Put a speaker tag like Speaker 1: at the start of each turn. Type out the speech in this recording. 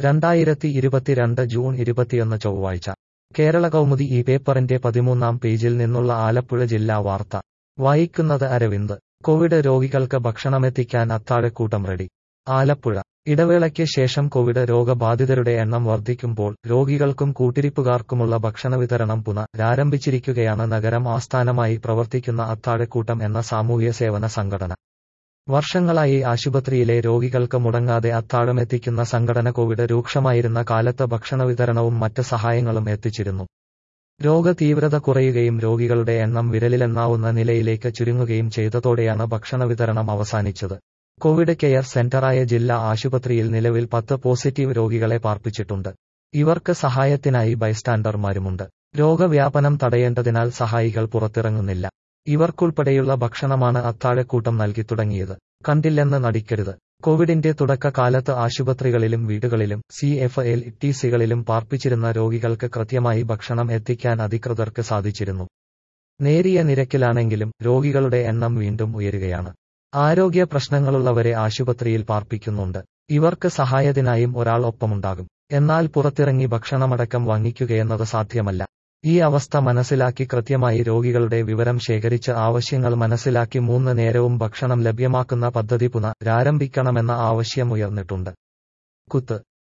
Speaker 1: രണ്ടായിരത്തി ഇരുപത്തിരണ്ട് ജൂൺ ഇരുപത്തിയൊന്ന് ചൊവ്വാഴ്ച കേരള കൗമുദി ഈ പേപ്പറിന്റെ പതിമൂന്നാം പേജിൽ നിന്നുള്ള ആലപ്പുഴ ജില്ലാ വാർത്ത വായിക്കുന്നത് അരവിന്ദ് കോവിഡ് രോഗികൾക്ക് ഭക്ഷണമെത്തിക്കാൻ അത്താഴക്കൂട്ടം റെഡി ആലപ്പുഴ ഇടവേളയ്ക്ക് ശേഷം കോവിഡ് രോഗബാധിതരുടെ എണ്ണം വർദ്ധിക്കുമ്പോൾ രോഗികൾക്കും കൂട്ടിരിപ്പുകാർക്കുമുള്ള ഭക്ഷണ വിതരണം പുനരാരംഭിച്ചിരിക്കുകയാണ് നഗരം ആസ്ഥാനമായി പ്രവർത്തിക്കുന്ന അത്താഴക്കൂട്ടം എന്ന സാമൂഹ്യ സേവന സംഘടന വർഷങ്ങളായി ആശുപത്രിയിലെ രോഗികൾക്ക് മുടങ്ങാതെ അത്താഴമെത്തിക്കുന്ന സംഘടന കോവിഡ് രൂക്ഷമായിരുന്ന കാലത്ത് ഭക്ഷണ വിതരണവും മറ്റ് സഹായങ്ങളും എത്തിച്ചിരുന്നു രോഗതീവ്രത കുറയുകയും രോഗികളുടെ എണ്ണം വിരലിലെണ്ണാവുന്ന നിലയിലേക്ക് ചുരുങ്ങുകയും ചെയ്തതോടെയാണ് ഭക്ഷണ വിതരണം അവസാനിച്ചത് കോവിഡ് കെയർ സെന്ററായ ജില്ലാ ആശുപത്രിയിൽ നിലവിൽ പത്ത് പോസിറ്റീവ് രോഗികളെ പാർപ്പിച്ചിട്ടുണ്ട് ഇവർക്ക് സഹായത്തിനായി ബൈസ്റ്റാൻഡർമാരുമുണ്ട് രോഗവ്യാപനം തടയേണ്ടതിനാൽ സഹായികൾ പുറത്തിറങ്ങുന്നില്ല ഇവർക്കുൾപ്പെടെയുള്ള ഭക്ഷണമാണ് അത്താഴക്കൂട്ടം നൽകി തുടങ്ങിയത് കണ്ടില്ലെന്ന് നടിക്കരുത് കോവിഡിന്റെ തുടക്കകാലത്ത് ആശുപത്രികളിലും വീടുകളിലും സി എഫ് എൽ ടി സികളിലും പാർപ്പിച്ചിരുന്ന രോഗികൾക്ക് കൃത്യമായി ഭക്ഷണം എത്തിക്കാൻ അധികൃതർക്ക് സാധിച്ചിരുന്നു നേരിയ നിരക്കിലാണെങ്കിലും രോഗികളുടെ എണ്ണം വീണ്ടും ഉയരുകയാണ് ആരോഗ്യ പ്രശ്നങ്ങളുള്ളവരെ ആശുപത്രിയിൽ പാർപ്പിക്കുന്നുണ്ട് ഇവർക്ക് സഹായത്തിനായും ഒരാൾ ഒപ്പമുണ്ടാകും എന്നാൽ പുറത്തിറങ്ങി ഭക്ഷണമടക്കം വാങ്ങിക്കുകയെന്നത് സാധ്യമല്ല ഈ അവസ്ഥ മനസ്സിലാക്കി കൃത്യമായി രോഗികളുടെ വിവരം ശേഖരിച്ച് ആവശ്യങ്ങൾ മനസ്സിലാക്കി മൂന്ന് നേരവും ഭക്ഷണം ലഭ്യമാക്കുന്ന പദ്ധതി പുനരാരംഭിക്കണമെന്ന ആവശ്യം ഉയർന്നിട്ടുണ്ട് കുത്ത്